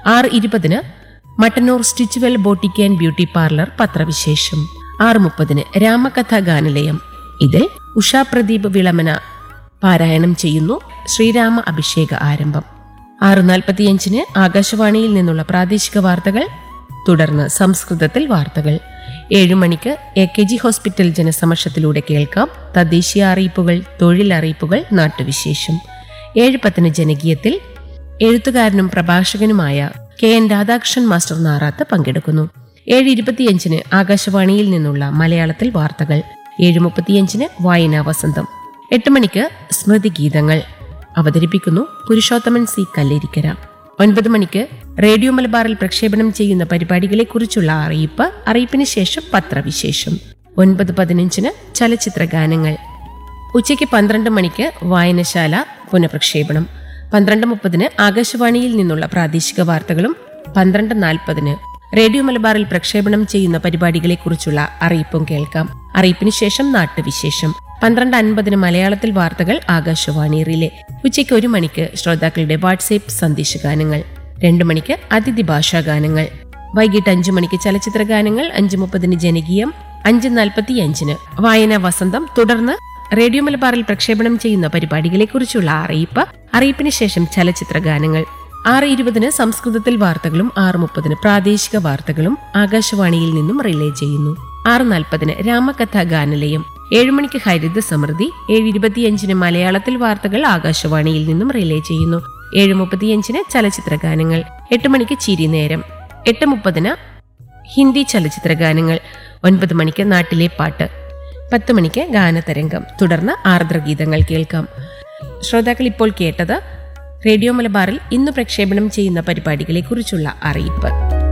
ആറ് ഇരുപതിന് Mattannur Stitchwell boutique and beauty parlour പത്രവിശേഷം ആറ് മുപ്പതിന് രാമകഥ ഗാനലയം ഇതിൽ ഉഷാ പ്രദീപ് വിളമന പാരായണം ചെയ്യുന്നു ശ്രീരാമ അഭിഷേക ആരംഭം ആറ് നാൽപ്പത്തിയഞ്ചിന് ആകാശവാണിയിൽ നിന്നുള്ള പ്രാദേശിക വാർത്തകൾ തുടർന്ന് സംസ്കൃതത്തിൽ വാർത്തകൾ ഏഴു മണിക്ക് എ കെ ജി ഹോസ്പിറ്റൽ ജനസമക്ഷത്തിലൂടെ കേൾക്കാം തദ്ദേശീയ അറിയിപ്പുകൾ തൊഴിൽ അറിയിപ്പുകൾ നാട്ടുവിശേഷം ഏഴ് പത്തിന് ജനകീയത്തിൽ എഴുത്തുകാരനും പ്രഭാഷകനുമായ K N Radhakrishnan master Narath പങ്കെടുക്കുന്നു ഏഴ് ഇരുപത്തിയഞ്ചിന് ആകാശവാണിയിൽ നിന്നുള്ള മലയാളത്തിൽ വാർത്തകൾ ഏഴ് മുപ്പത്തിയഞ്ചിന് വായനാ വസന്തം എട്ട് മണിക്ക് സ്മൃതി ഗീതങ്ങൾ അവതരിപ്പിക്കുന്നു പുരുഷോത്തമൻ സി കല്ലേരിക്കര ഒൻപത് മണിക്ക് റേഡിയോ മലബാറിൽ പ്രക്ഷേപണം ചെയ്യുന്ന പരിപാടികളെക്കുറിച്ചുള്ള അറിയിപ്പ് അറിയിപ്പിന് ശേഷം പത്രവിശേഷം ഒൻപത് പതിനഞ്ചിന് ചലച്ചിത്ര ഗാനങ്ങൾ ഉച്ചയ്ക്ക് പന്ത്രണ്ട് മണിക്ക് വായനശാല പുനഃപ്രക്ഷേപണം പന്ത്രണ്ട് മുപ്പതിന് ആകാശവാണിയിൽ നിന്നുള്ള പ്രാദേശിക വാർത്തകളും പന്ത്രണ്ട് നാൽപ്പതിന് റേഡിയോ മലബാറിൽ പ്രക്ഷേപണം ചെയ്യുന്ന പരിപാടികളെക്കുറിച്ചുള്ള അറിയിപ്പും കേൾക്കാം അറിയിപ്പിന് ശേഷം നാട്ടുവിശേഷം പന്ത്രണ്ട് അൻപതിന് മലയാളത്തിൽ വാർത്തകൾ ആകാശവാണി റിലേ ഉച്ചയ്ക്ക് ഒരു മണിക്ക് ശ്രോതാക്കളുടെ വാട്സേപ്പ് സന്ദേശഗാനങ്ങൾ രണ്ടു മണിക്ക് അതിഥി ഭാഷാ ഗാനങ്ങൾ വൈകിട്ട് അഞ്ചു മണിക്ക് ചലച്ചിത്ര ഗാനങ്ങൾ അഞ്ചു മുപ്പതിന് ജനകീയം അഞ്ച് നാൽപ്പത്തി അഞ്ചിന് വായന വസന്തം തുടർന്ന് റേഡിയോ മലബാറിൽ പ്രക്ഷേപണം ചെയ്യുന്ന പരിപാടികളെക്കുറിച്ചുള്ള അറിയിപ്പ് അറിയിപ്പിന് ശേഷം ചലച്ചിത്ര ഗാനങ്ങൾ ആറ് ഇരുപതിന് സംസ്കൃതത്തിൽ വാർത്തകളും ആറ് മുപ്പതിന് പ്രാദേശിക വാർത്തകളും ആകാശവാണിയിൽ നിന്നും റിലേ ചെയ്യുന്നു ആറ് നാൽപ്പതിന് രാമകഥ ഗാനലയം ഏഴുമണിക്ക് ഹരിത സമൃദ്ധി ഏഴ് ഇരുപത്തിയഞ്ചിന് മലയാളത്തിൽ വാർത്തകൾ ആകാശവാണിയിൽ നിന്നും റിലേ ചെയ്യുന്നു ഏഴ് മുപ്പത്തിയഞ്ചിന് ചലച്ചിത്ര ഗാനങ്ങൾ എട്ട് മണിക്ക് ചിരി നേരം എട്ട് മുപ്പതിന് ഹിന്ദി ചലച്ചിത്ര ഗാനങ്ങൾ ഒൻപത് മണിക്ക് നാട്ടിലെ പാട്ട് പത്ത് മണിക്ക് ഗാനതരംഗം തുടർന്ന് ആർദ്രഗീതങ്ങൾ കേൾക്കാം ശ്രോതാക്കൾ ഇപ്പോൾ കേട്ടത് റേഡിയോ മലബാറിൽ ഇന്ന് പ്രക്ഷേപണം ചെയ്യുന്ന പരിപാടികളെക്കുറിച്ചുള്ള അറിയിപ്പ്